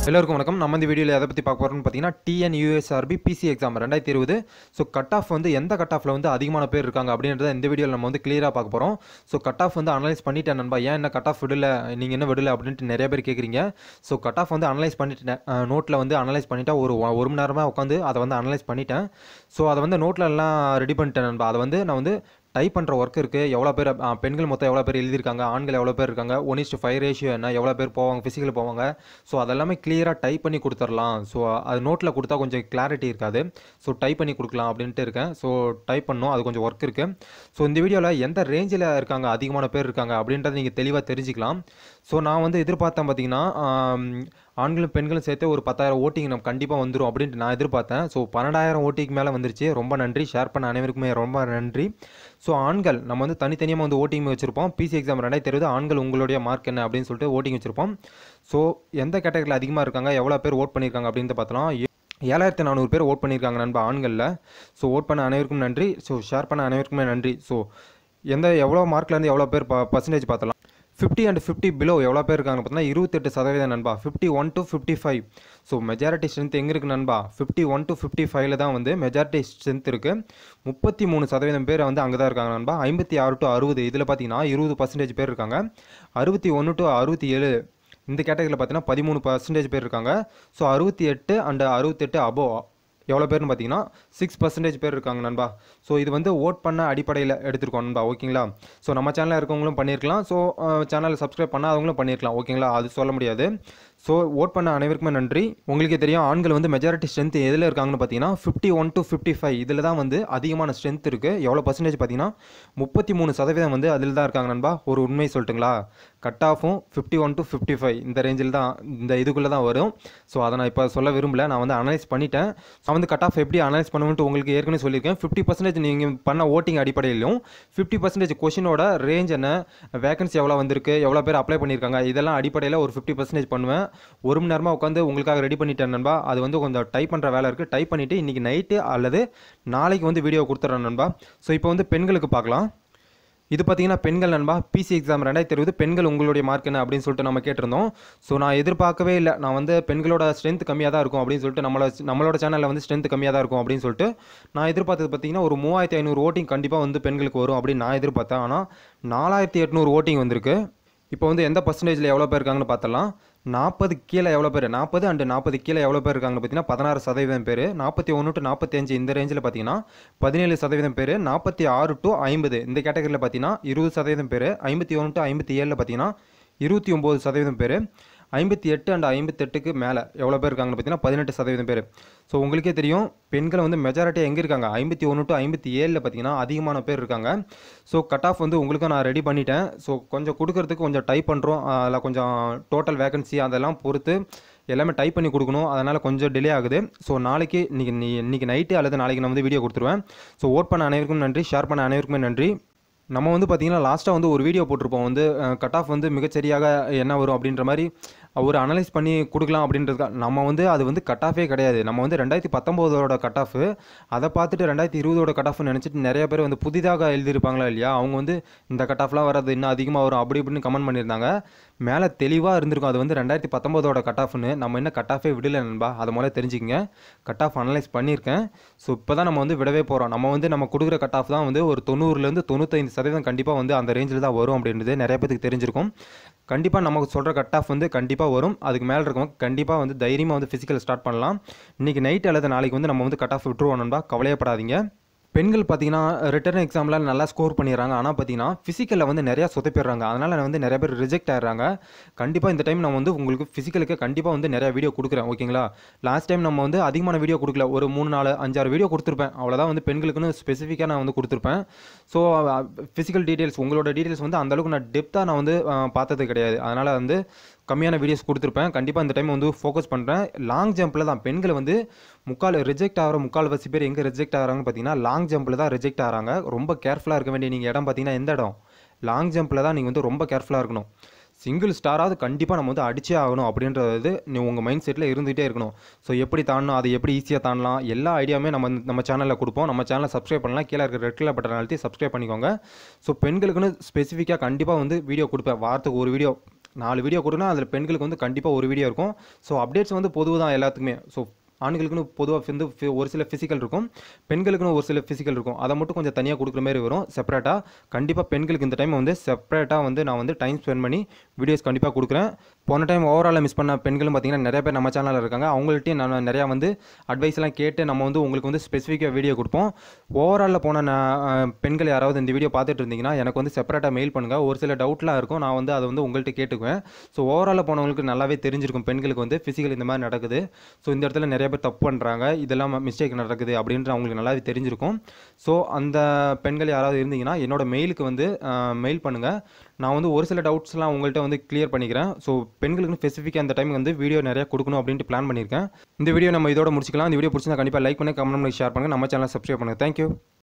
எல்லோருக்கும் வணக்கம் நம்ம இந்த வீடியோவில் எதை பற்றி பார்க்க போகிறோம்னு பார்த்தீங்கன்னா டிஎன்யூஎஸ்ஆர்பி பிசி எக்ஸாம் ரெண்டாயிரத்தி இருபது ஸோ கட் ஆஃப் வந்து எந்த கட் ஆஃபில் வந்து அதிகமான பேர் இருக்காங்க அப்படின்றத இந்த வீடியோவில் நம்ம வந்து கிளியராக பார்க்க போகிறோம் ஸோ கட் ஆஃப் வந்து அனலைஸ் பண்ணிட்டேன் நண்பா ஏன் என்ன கட் ஆஃப் விடல நீங்கள் என்ன விடல அப்படின்ட்டு நிறைய பேர் கேட்குறீங்க ஸோ கட் ஆஃப் வந்து அனலைஸ் பண்ணிட்டேன் நோட்டில் வந்து அனலைஸ் பண்ணிட்டா ஒரு ஒ- ஒரு மணி நேரமாக உட்காந்து அதை வந்து அனலைஸ் பண்ணிட்டேன் ஸோ அதை வந்து நோட்டில் எல்லாம் ரெடி பண்ணிட்டேன் நண்பா அதை வந்து நான் வந்து டைப் பண்ணுற ஒர்க் இருக்குது எவ்வளோ பேர் அஹ், பெண்கள் மொத்தம் எவ்வளோ பேர் எழுதியிருக்காங்க ஆண்கள் எவ்வளோ பேர் இருக்காங்க ஒன் இஸ்டு ஃபைவ் ரேஷியோ என்ன எவ்வளோ பேர் போவாங்க ஃபிசிக்கல் போவாங்க ஸோ அதெல்லாமே கிளியராக டைப் பண்ணி கொடுத்துடலாம் ஸோ அது நோட்டில் கொடுத்தா கொஞ்சம் கிளாரிட்டி இருக்காது ஸோ டைப் பண்ணி கொடுக்கலாம் அப்படின்ட்டு இருக்கேன் ஸோ டைப் பண்ணோம் அது கொஞ்சம் ஒர்க் இருக்குது ஸோ இந்த வீடியோவில் எந்த ரேஞ்சில் இருக்காங்க அதிகமான பேர் இருக்காங்க அப்படின்றத நீங்கள் தெளிவாக தெரிஞ்சுக்கலாம் ஸோ நான் வந்து எதிர்பார்த்தேன் பார்த்தீங்கன்னா ஆம், ஆண்களும் பெண்களும் சேர்த்து ஒரு பத்தாயிரம் ஓட்டிங் நம்ம கண்டிப்பாக வந்துடும் அப்படின்ட்டு நான் எதிர்பார்த்தேன் ஸோ பன்னெண்டாயிரம் ஓட்டிக்கு மேலே வந்துருச்சு ரொம்ப நன்றி ஷேர் பண்ண அனைவருக்குமே ரொம்ப நன்றி ஸோ ஆண்கள் நம்ம வந்து தனித்தனியாக வந்து ஓட்டிங் வச்சுருப்போம் பிசி எக்ஸாம் ரெண்டாயிரத்தி இருபது ஆண்கள் உங்களுடைய மார்க் என்ன அப்படின்னு சொல்லிட்டு ஓட்டிங் வச்சுருப்போம் ஸோ எந்த கேட்டகரியில் அதிகமாக இருக்காங்க எவ்வளோ பேர் ஓட் பண்ணியிருக்காங்க அப்படின்னு பார்த்தோம்னா ஏழாயிரத்தி நானூறு பேர் ஓட் பண்ணியிருக்காங்க நண்பா ஆண்களில் ஸோ ஓட் பண்ண அனைவருக்கும் நன்றி ஸோ ஷேர் பண்ண அனைவருக்குமே நன்றி ஸோ எந்த எவ்வளோ மார்க்லேருந்து எவ்வளோ பேர் பர்சன்டேஜ் பார்த்தலாம் ஃபிஃப்டி அண்ட் ஃபிஃப்டி பிலோ எவ்வளோ பேர் இருக்காங்க பார்த்தீங்கன்னா இருபத்தெட்டு சதவீதம் நண்பா fifty one to fifty five so majority strength எங்கே இருக்குது நண்பா ஃபிஃப்டி ஒன் டு ஃபிஃப்டி ஃபைவ்ல தான் வந்து மெஜாரிட்டி ஸ்ட்ரென்த் இருக்குது முப்பத்தி மூணு சதவீதம் பேர் வந்து அங்கே தான் இருக்காங்க நண்பா ஐம்பத்தி ஆறு டு அறுபது இதில் பார்த்தீங்கன்னா இருபது பர்சன்டேஜ் பேர் இருக்காங்க அறுபத்தி ஒன்று டு அறுபத்தி ஏழு இந்த கேட்டகரியில் பார்த்தீங்கன்னா பதிமூணு பர்சன்டேஜ் பேர் இருக்காங்க ஸோ அறுபத்தி எட்டு அண்ட் அறுபத்தெட்டு அபோ எவ்வளோ பேர்னு பார்த்தீங்கன்னா சிக்ஸ் பர்சன்டேஜ் பேர் இருக்காங்க நண்பா ஸோ இது வந்து ஓட் பண்ண அடிப்படையில் எடுத்திருக்கோம் நண்பா ஓகேங்களா ஸோ நம்ம சேனலில் இருக்கவங்களும் பண்ணியிருக்கலாம் ஸோ சேனலை சப்ஸ்கிரைப் பண்ணாதவங்களும் பண்ணியிருக்கலாம் ஓகேங்களா அது சொல்ல முடியாது ஸோ ஓட் பண்ண அனைவருக்குமே நன்றி உங்களுக்கே தெரியும் ஆண்கள் வந்து மெஜாரிட்டி ஸ்ட்ரென்த் எதில் இருக்காங்கன்னு பார்த்தீங்கன்னா fifty one to fifty five இதில் தான் வந்து அதிகமான ஸ்ட்ரென்த் இருக்குது எவ்வளோ பர்சன்டேஜ் பார்த்தீங்கன்னா முப்பத்தி மூணு சதவீதம் வந்து அதில் தான் இருக்காங்க நண்பா ஒரு உண்மை சொல்லட்டுங்களா கட் ஆஃபும் fifty one to fifty five இந்த ரேஞ்சில் தான் இந்த இதுக்குள்ளே தான் வரும் ஸோ அதை நான் இப்போ சொல்ல விரும்பல நான் வந்து அனலைஸ் பண்ணிட்டேன் நான் வந்து கட் ஆஃப் எப்படி அனலைஸ் பண்ணுவேன்ட்டு உங்களுக்கு ஏற்கனவே சொல்லியிருக்கேன் ஃபிஃப்டி பர்சன்டேஜ் நீங்கள் பண்ண ஓட்டிங் அடிப்படையிலும் ஃபிஃப்டி பர்சன்டேஜ் கொஷினோட ரேஞ்ச் என்ன வேகன்சி எவ்வளோ வந்திருக்கு எவ்வளோ பேர் அப்ளை பண்ணியிருக்காங்க இதெல்லாம் அடிப்படையில் ஒரு ஃபிஃப்டி பர்சன்டேஜ் பண்ணுவேன் ஒரு மணி நேரமாக உட்காந்து உங்களுக்காக ரெடி பண்ணிட்டேன் நண்பா அது வந்து கொஞ்சம் டைப் பண்ணுற வேலை இருக்குது டைப் பண்ணிவிட்டு இன்றைக்கி நைட்டு அல்லது நாளைக்கு வந்து வீடியோ கொடுத்துட்றேன் நண்பா ஸோ இப்போ வந்து பெண்களுக்கு பார்க்கலாம் இது பார்த்தீங்கன்னா பெண்கள் நண்பா பிசி எக்ஸாம் ரெண்டாயிரத்தி இருபது பெண்கள் உங்களுடைய மார்க் என்ன அப்படின்னு சொல்லிட்டு நம்ம கேட்டிருந்தோம் ஸோ நான் எதிர்பார்க்கவே இல்லை நான் வந்து பெண்களோட ஸ்ட்ரென்த் கம்மியாக தான் இருக்கும் அப்படின்னு சொல்லிட்டு நம்மளோட நம்மளோட சேனலில் வந்து ஸ்ட்ரென்த் கம்மியாக தான் இருக்கும் அப்படின்னு சொல்லிட்டு நான் எதிர்பார்த்தது பார்த்தீங்கன்னா ஒரு மூவாயிரத்தி ஐநூறு ஓட்டிங் கண்டிப்பாக வந்து பெண்களுக்கு வரும் அப்படின்னு நான் எதிர்பார்த்தேன் ஆனால் நாலாயிரத்தி எட்நூறு ஓட்டிங் வந்திருக்கு இப்போ வந்து எந்த பர்சன்டேஜில் எவ்வளோ பேர் இருக்காங்கன்னு பார்த்தலாம் நாற்பது கீழே எவ்வளோ பேர் நாற்பது அண்டு நாற்பது கீழே எவ்வளோ பேர் இருக்காங்கன்னு பார்த்தீங்கன்னா பதினாறு சதவீதம் பேர் நாற்பத்தி ஒன்று டு நாற்பத்தி அஞ்சு இந்த ரேஞ்சில் பார்த்தீங்கன்னா பதினேழு சதவீதம் பேர் நாற்பத்தி ஆறு டு ஐம்பது இந்த கேட்டகரியில் பார்த்தீங்கன்னா இருபது சதவீதம் பேர் ஐம்பத்தி ஒன்று டு ஐம்பத்தி ஏழில் பார்த்தீங்கன்னா இருபத்தி ஒம்பது சதவீதம் பேர் ஐம்பத்தி எட்டு அண்ட் ஐம்பத்தெட்டுக்கு மேலே எவ்வளோ பேர் இருக்காங்கன்னு பார்த்தீங்கன்னா பதினெட்டு சதவீதம் பேர் ஸோ உங்களுக்கே தெரியும் பெண்கள் வந்து மெஜாரிட்டி எங்கே இருக்காங்க ஐம்பத்தி ஒன்று டு ஐம்பத்தி ஏழில் பார்த்தீங்கன்னா அதிகமான பேர் இருக்காங்க ஸோ கட் ஆஃப் வந்து உங்களுக்கும் நான் ரெடி பண்ணிட்டேன் ஸோ கொஞ்சம் கொடுக்கறதுக்கு கொஞ்சம் டைப் பண்ணுறோம் அதில் கொஞ்சம் டோட்டல் வேகன்சி அதெல்லாம் பொறுத்து எல்லாமே டைப் பண்ணி கொடுக்கணும் அதனால் கொஞ்சம் டிலே ஆகுது ஸோ நாளைக்கு இன்றைக்கி நீ இன்றைக்கி நைட்டு அல்லது நாளைக்கு நான் வந்து வீடியோ கொடுத்துருவேன் ஸோ ஓட் பண்ண அனைவருக்கும் நன்றி ஷேர் பண்ண அனைவருக்குமே நன்றி நம்ம வந்து பார்த்திங்கன்னா லாஸ்ட்டாக வந்து ஒரு வீடியோ போட்டிருப்போம் வந்து கட் ஆஃப் வந்து மிகச்சரியாக என்ன வரும் அப்படின்ற மாதிரி ஒரு அனலைஸ் பண்ணி கொடுக்கலாம் அப்படின்றதுக்காக நம்ம வந்து அது வந்து கட் ஆஃபே கிடையாது நம்ம வந்து ரெண்டாயிரத்தி பத்தொம்போதோட கட் ஆஃப் அதை பார்த்துட்டு ரெண்டாயிரத்தி இருபதோட கட் ஆஃப்னு நினச்சிட்டு நிறைய பேர் வந்து புதிதாக எழுதியிருப்பாங்களா இல்லையா அவங்க வந்து இந்த கட் ஆஃப்லாம் வராது இன்னும் அதிகமாக வரும் அப்படி இப்படின்னு கமெண்ட் பண்ணியிருந்தாங்க மேலே தெளிவாக இருந்திருக்கும் அது வந்து ரெண்டாயிரத்தி பத்தொம்போதோட கட் ஆஃப்னு நம்ம என்ன கட் ஆஃபே விடல நண்பா அதை முதல்ல தெரிஞ்சுக்கங்க கட் ஆஃப் அனலைஸ் பண்ணியிருக்கேன் ஸோ இப்போ தான் நம்ம வந்து விடவே போகிறோம் நம்ம வந்து நம்ம கொடுக்குற கட் ஆஃப் தான் வந்து ஒரு தொண்ணூறுலேருந்து தொண்ணூத்தைந்து சதவீதம் கண்டிப்பாக வந்து அந்த ரேஞ்சில் தான் வரும் அப்படின்றது நிறைய பேருக்கு தெரிஞ்சிருக்கும் கண்டிப்பாக நமக்கு சொல்கிற கட் ஆஃப் வந்து கண்டிப்பாக வரும் அதுக்கு மேலே இருக்கவங்க கண்டிப்பாக வந்து தைரியமாக வந்து ஃபிசிக்கல் ஸ்டார்ட் பண்ணலாம் இன்றைக்கி நைட் அல்லது நாளைக்கு வந்து நம்ம வந்து கட் ஆஃப் விட்டுருவோம் நண்பா கவலையப்படாதீங்க பெண்கள் பார்த்தீங்கன்னா ரிட்டர்ன் எக்ஸாமில் நல்லா ஸ்கோர் பண்ணிடுறாங்க ஆனால் பார்த்தீங்கன்னா ஃபிசிக்கலில் வந்து நிறையா சொதப்பிடுறாங்க அதனால் வந்து நிறைய பேர் ரிஜெக்ட் ஆயிடுறாங்க கண்டிப்பாக இந்த டைம் நான் வந்து உங்களுக்கு ஃபிசிக்கலுக்கு கண்டிப்பாக வந்து நிறைய வீடியோ கொடுக்குறேன் ஓகேங்களா லாஸ்ட் டைம் நம்ம வந்து அதிகமான வீடியோ கொடுக்கல ஒரு மூணு நாலு அஞ்சாறு வீடியோ கொடுத்துருப்பேன் அவ்வளோதான் வந்து பெண்களுக்குன்னு ஸ்பெசிஃபிக்காக நான் வந்து கொடுத்துருப்பேன் ஸோ ஃபிசிக்கல் டீட்டெயில்ஸ் உங்களோட டீட்டெயில்ஸ் வந்து அந்தளவுக்கு நான் டெப்த்தாக நான் வந்து அஹ், பார்த்தது கிடையாது அதனால் வந்து கம்மியான வீடியோஸ் கொடுத்துருப்பேன் கண்டிப்பாக இந்த டைம் வந்து ஃபோக்கஸ் பண்ணுறேன் லாங் ஜம்பில் தான் பெண்கள் வந்து முக்கால் ரிஜெக்ட் ஆகிற முக்கால்வாசி பேர் எங்கே ரிஜெக்ட் ஆகிறாங்கன்னு பார்த்தீங்கன்னா லாங் ஜம்பில் தான் ரிஜெக்ட் ஆகிறாங்க ரொம்ப கேர்ஃபுல்லாக இருக்க வேண்டிய நீங்கள் இடம் பார்த்தீங்கன்னா எந்த இடம் லாங் ஜம்பில் தான் நீங்கள் வந்து ரொம்ப கேர்ஃபுல்லாக இருக்கணும் சிங்கிள் ஸ்டாராவது கண்டிப்பாக நம்ம வந்து அடிச்சே ஆகணும் அப்படின்றது நீ உங்கள் மைண்ட் செட்டில் இருந்துகிட்டே இருக்கணும் ஸோ எப்படி தாண்டணும் அதை எப்படி ஈஸியாக தாண்டலாம் எல்லா ஐடியாவுமே நம்ம நம்ம சேனலில் கொடுப்போம் நம்ம சேனலை சப்ஸ்கிரைப் பண்ணலாம் கீழே இருக்கிற ரெட் கலர் பட்டன் அழுத்தி சப்ஸ்கிரைப் பண்ணிக்கோங்க ஸோ பெண்களுக்குன்னு ஸ்பெசிஃபிக்காக கண்டிப்பாக வந்து வீடியோ கொடுப்பேன் வாரத்துக்கு ஒரு வீடியோ நாலு வீடியோ கொடுனா அதில் பெண்களுக்கு வந்து கண்டிப்பாக ஒரு வீடியோ இருக்கும் ஸோ அப்டேட்ஸ் வந்து பொதுவு தான் எல்லாத்துக்குமே ஸோ ஆண்களுக்குன்னு பொதுவாக வந்து fi- ஒரு சில ஃபிசிக்கல் இருக்கும் பெண்களுக்குன்னு ஒரு சில ஃபிசிக்கல் இருக்கும் அதை மட்டும் கொஞ்சம் தனியாக கொடுக்குற மாதிரி வரும் செப்பரேட்டாக கண்டிப்பாக பெண்களுக்கு இந்த டைம் வந்து செப்பரேட்டாக வந்து நான் வந்து டைம் ஸ்பெண்ட் பண்ணி வீடியோஸ் கண்டிப்பாக கொடுக்குறேன் போன டைம் ஓவராலாக மிஸ் பண்ண பெண்களும் பார்த்தீங்கன்னா நிறைய பேர் நம்ம சேனலில் இருக்காங்க அவங்கள்ட்டையும் நான் நிறையா வந்து அட்வைஸ் எல்லாம் கேட்டு நம்ம வந்து உங்களுக்கு வந்து ஸ்பெசிஃபிக்காக வீடியோ கொடுப்போம் ஓவராலில் போன நான், அஹ், பெண்கள் யாராவது இந்த வீடியோ பார்த்துட்டு இருந்தீங்கன்னா எனக்கு வந்து செப்பரேட்டாக மெயில் பண்ணுங்கள் ஒரு சில டவுட்லாம் இருக்கும் நான் வந்து அதை வந்து உங்கள்கிட்ட கேட்டுக்குவேன் ஸோ ஓவராலில் போனவங்களுக்கு நல்லாவே தெரிஞ்சிருக்கும் பெண்களுக்கு வந்து ஃபிசிக்கல் இந்த மாதிரி நடக்குது ஸோ இந்த இடத்துல நிறைய பேர் தப்பு பண்ணுறாங்க இதெல்லாம் மிஸ்டேக் நடக்குது அப்படின்ற அவங்களுக்கு நல்லாவே தெரிஞ்சிருக்கும் ஸோ அந்த பெண்கள் யாராவது இருந்தீங்கன்னா என்னோட மெயிலுக்கு வந்து மெயில் பண்ணுங்கள் நான் வந்து ஒரு சில டவுட்ஸ்லாம் உங்கள்கிட்ட வந்து கிளியர் பண்ணிக்கிறேன் ஸோ பெண்களுக்கு ஸ்பெசிஃபிக்காக அந்த டைம் வந்து வீடியோ நிறைய கொடுக்கணும் அப்படின்ட்டு பிளான் பண்ணியிருக்கேன் இந்த வீடியோ நம்ம இதோட முடிச்சிக்கலாம் இந்த வீடியோ பிடிச்சிருந்தா கண்டிப்பாக லைக் பண்ணி கமெண்ட் பண்ணி ஷேர் பண்ணுங்கள் நம்ம சேனலை சப்ஸ்கிரைப் பண்ணுங்கள் தேங்க்யூ